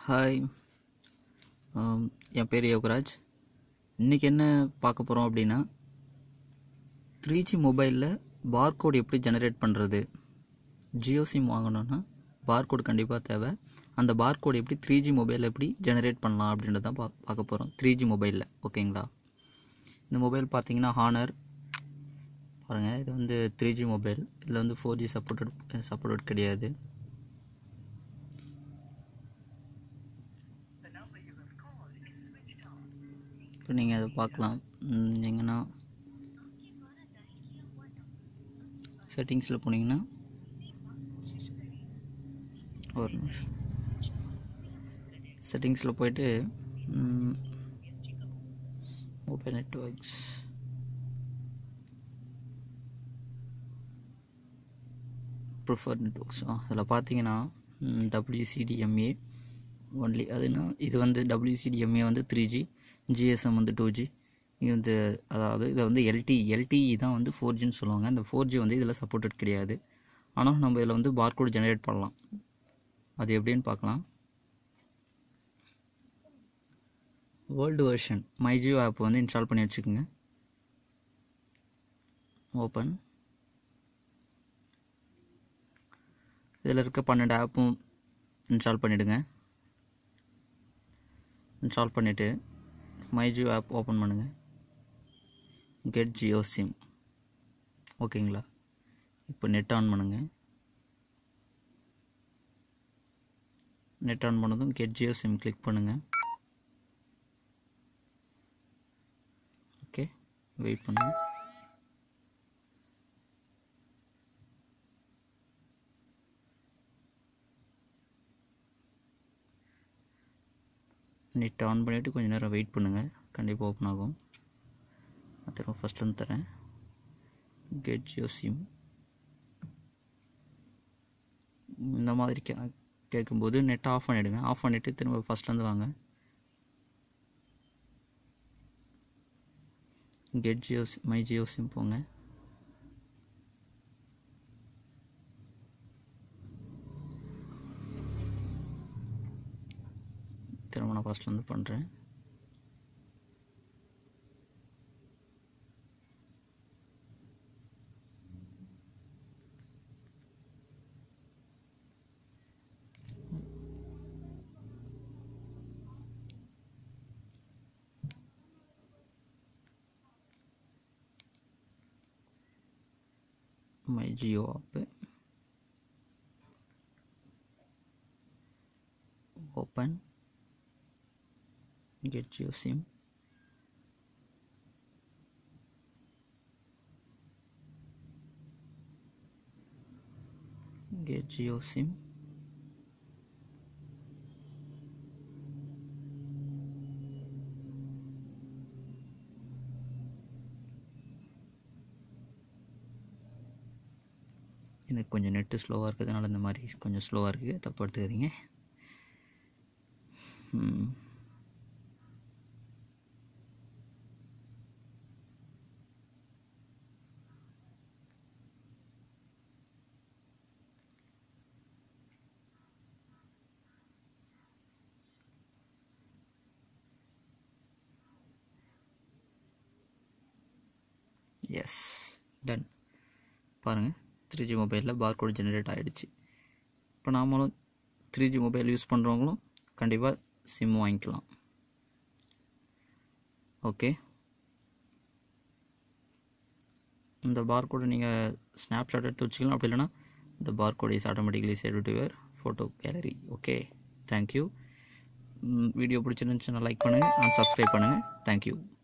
hi ஆம், என் பேர் யோகராஜ் இன்றைக்கி என்ன பார்க்க போகிறோம் அப்படின்னா த்ரீ ஜி மொபைலில் பார்கோட் எப்படி ஜெனரேட் பண்ணுறது ஜியோ சிம் வாங்கணுன்னா பார்கோட் கண்டிப்பாக தேவை அந்த பார்கோட் எப்படி த்ரீ ஜி மொபைலில் எப்படி ஜெனரேட் பண்ணலாம் அப்படின்றத தான் பா பார்க்க போகிறோம் த்ரீ ஜி மொபைலில் ஓகேங்களா இந்த மொபைல் பார்த்தீங்கன்னா ஹானர் பாருங்கள் இது வந்து த்ரீ ஜி மொபைல் இதில் வந்து ஃபோர் ஜி சப்போர்ட்டட் சப்போர்ட்டட் கிடையாது இப்போ நீங்கள் அதை பார்க்கலாம் ம், எங்கன்னா செட்டிங்ஸில் போனீங்கன்னா ஒரு நிமிஷம் செட்டிங்ஸில் போயிட்டு மொபைல் நெட்ஒர்க்ஸ் ப்ரிஃபர்ட் நெட்ஒர்க்ஸ் ஆ அதில் பார்த்தீங்கன்னா டபிள்யூசிடிஎம்ஏ ஒன்லி அதுனா இது வந்து டபிள்யூசிடிஎம்ஏ வந்து த்ரீ ஜி ஜிஎஸ்எம் வந்து டூ ஜி இது வந்து அதாவது இதை வந்து எல்டி எல்டிஇ தான் வந்து ஃபோர் ஜின்னு சொல்லுவாங்க இந்த ஃபோர் ஜி வந்து இதில் சப்போர்ட்டட் கிடையாது ஆனால் நம்ம இதில் வந்து பார்கோட் ஜெனரேட் பண்ணலாம் அது எப்படின்னு பார்க்கலாம் வேர்ல்டு வெர்ஷன் மைஜியோ ஆப் வந்து இன்ஸ்டால் பண்ணி வச்சுக்கோங்க ஓப்பன் இதில் இருக்க பன்னெண்டு ஆப்பும் இன்ஸ்டால் பண்ணிவிடுங்க இன்ஸ்டால் பண்ணிவிட்டு மைஜியோ ஆப் ஓப்பன் பண்ணுங்கள் கெட் ஜியோ சிம் ஓகேங்களா இப்போ நெட் ஆன் பண்ணுங்கள் நெட் ஆன் பண்ணதும் கெட் ஜியோ சிம் கிளிக் பண்ணுங்கள் ஓகே வெயிட் பண்ணுங்கள் நெட் ஆன் பண்ணிவிட்டு கொஞ்சம் நேரம் வெயிட் பண்ணுங்கள் கண்டிப்பாக ஓப்பன் ஆகும் நான் திரும்ப ஃபஸ்ட்லேருந்து தரேன் கெட் ஜியோ சிம் இந்த மாதிரி கே கேட்கும்போது நெட் ஆஃப் பண்ணிவிடுங்க ஆஃப் பண்ணிவிட்டு திரும்ப ஃபஸ்ட்லேருந்து வாங்க get Jio my Jio SIM போங்க திரும்ப நான் ஃபஸ்ட்லேருந்து பண்ணுறேன் my Jio app open get your sim get your sim எனக்கு கொஞ்சம் நெட்டு ஸ்லோவாக இருக்கிறதுனால இந்த மாதிரி கொஞ்சம் ஸ்லோவாக இருக்குது தப்பு எடுத்துக்காதீங்க ம் எஸ் டன் பாருங்கள் த்ரீ ஜி மொபைலில் பார்கோட் ஜெனரேட் ஆகிடுச்சு இப்போ நாமளும் த்ரீ ஜி மொபைல் யூஸ் பண்ணுறவங்களும் கண்டிப்பாக சிம் வாங்கிக்கலாம் ஓகே இந்த பார்கோடை நீங்கள் ஸ்னாப்ஷாட் எடுத்து வச்சுக்கலாம் அப்படி இல்லைனா இந்த barcode is automatically save to your photo gallery okay thank you video பிடிச்சிருந்துச்சுன்னா லைக் பண்ணுங்கள் அண்ட் சப்ஸ்கிரைப் பண்ணுங்கள் தேங்க்யூ